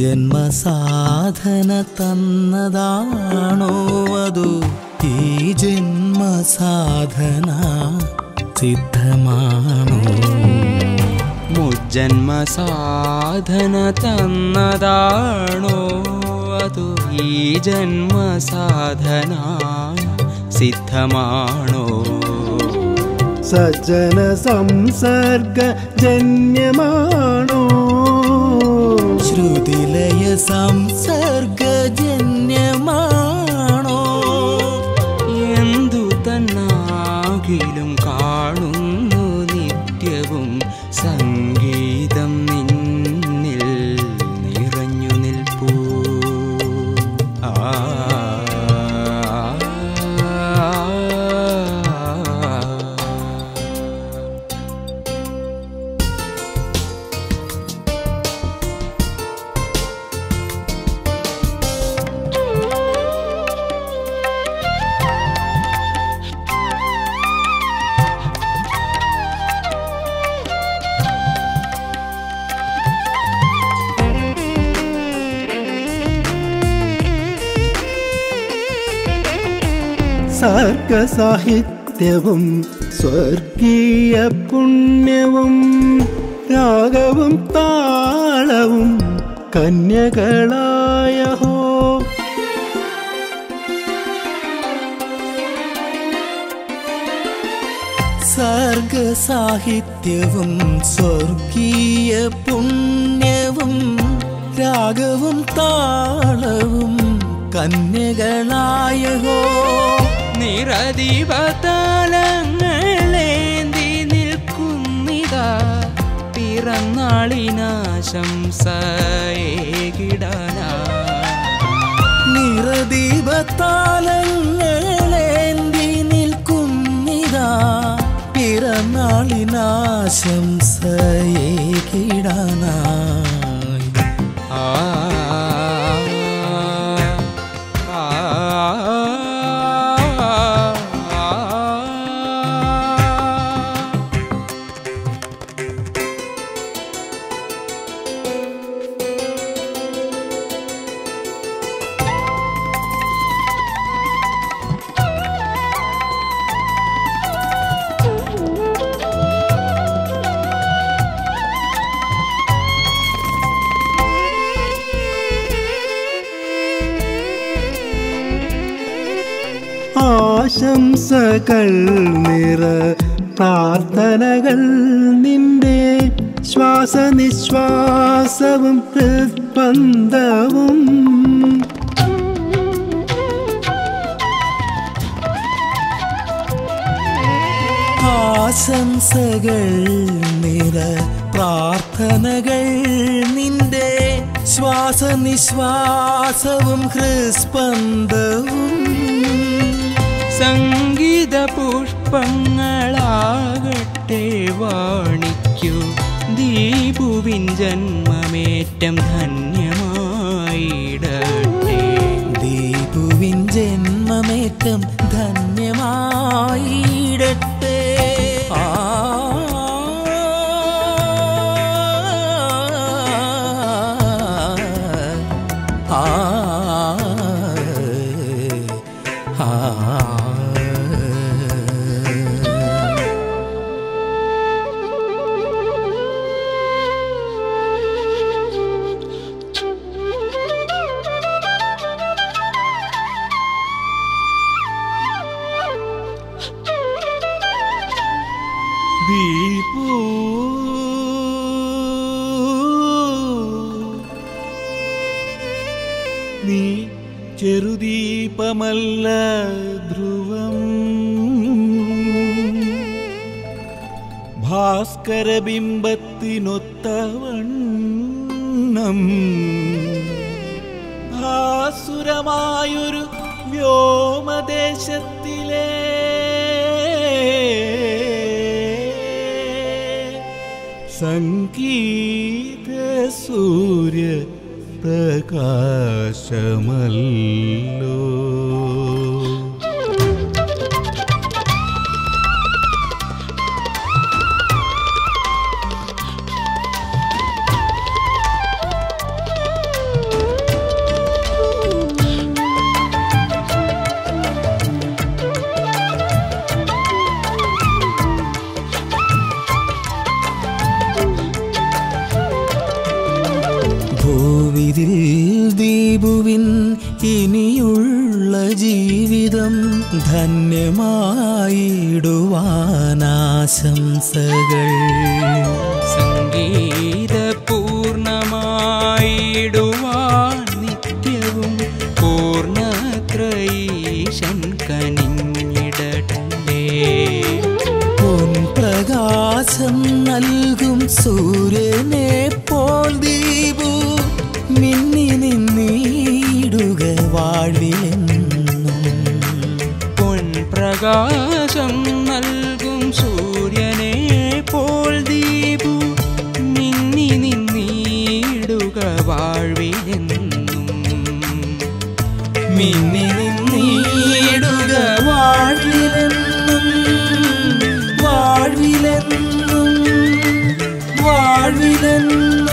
മുജ്ജന്മസാധന തന്നതാണോ അതു ഈ ജന്മസാധന സിദ്ധമാണോ മുജ്ജന്മസാധന തന്നതാണോ അതു ഈ ജന്മസാധന സിദ്ധമാണോ സജ്ജന സംസർഗ ജന്യമാണോ ശ്രുതിലയ സംസർഗജന്യമാണോ എന്തു തന്നാകിലും കാണുന്നു നിത്യവും സംഗീതം നിന്നിൽ നിറഞ്ഞു നിൽപ്പൂ ആ സർഗസാഹിത്യവും സ്വർഗീയ പുണ്യവും രാഗവും താളവും കന്യകളായ ഹോ സർഗസാഹിത്യവും സ്വർഗീയ പുണ്യവും രാഗവും താളവും കന്യകളായ ഹോ നിറദീപതാലങ്ങളേന്തി നിൽക്കുന്നിതാ പിറന്നാളിനാശംസയേകിടാനാ നിറദീപത്താലങ്ങളേന്തി നിൽക്കുന്നിതാ പിറന്നാളിനാശംസയേകിടാനായി ആ ആ ആ ആശംസകൾ നിറ പ്രാർത്ഥനകൾ നിന്റെ ശ്വാസനിശ്വാസവും ഹൃത്ബന്ധവും ആശംസകൾ നിറ പ്രാർത്ഥനകൾ നിന്റെ ശ്വാസനിശ്വാസവും ഹൃസ്പന്ദവും സംഗീത പുഷ്പങ്ങളാകട്ടെ വാണിക്കൂ ദീപുവിൻ ജന്മമേറ്റം ധന്യമായിടട്ടെ ദീപുവിൻ ജന്മമേറ്റം ധന്യമായിടട്ടെ ആ ആ ആ ദീപൂ നീ ചെറുദീപമല്ല ധ്രുവം ഭാസ്കരബിംബത്തിനൊത്തവണ്ണം ഭാസുരമായൊരു വ്യോമദേശത്തിലെ സംഗീത സൂര്യ പ്രകാശമല്ലോ ജീവിതം ധന്യമായിടുവാനാശംസകൾ സംഗീതപൂർണമായിടുവാൻ നിത്യവും പൂർണ്ണത്രയീശൻ കനിഞ്ഞിടട്ടെ പൊൻപ്രകാശം നൽകും സൂര്യനെ പോൽ ദീപു മിന്നി നിന്നിടുക വാഴ്വിലെന്നും പൊൻപ്രകാശം നൽകും സൂര്യനെ പോൽ ദീപു മിന്നി നിന്നിടുക വാഴ്വിലെന്നും മിന്നി നിന്നിടുക വാഴ്വിലെന്നും വാഴ്വിലെന്നും വാഴ്വിലെന്നും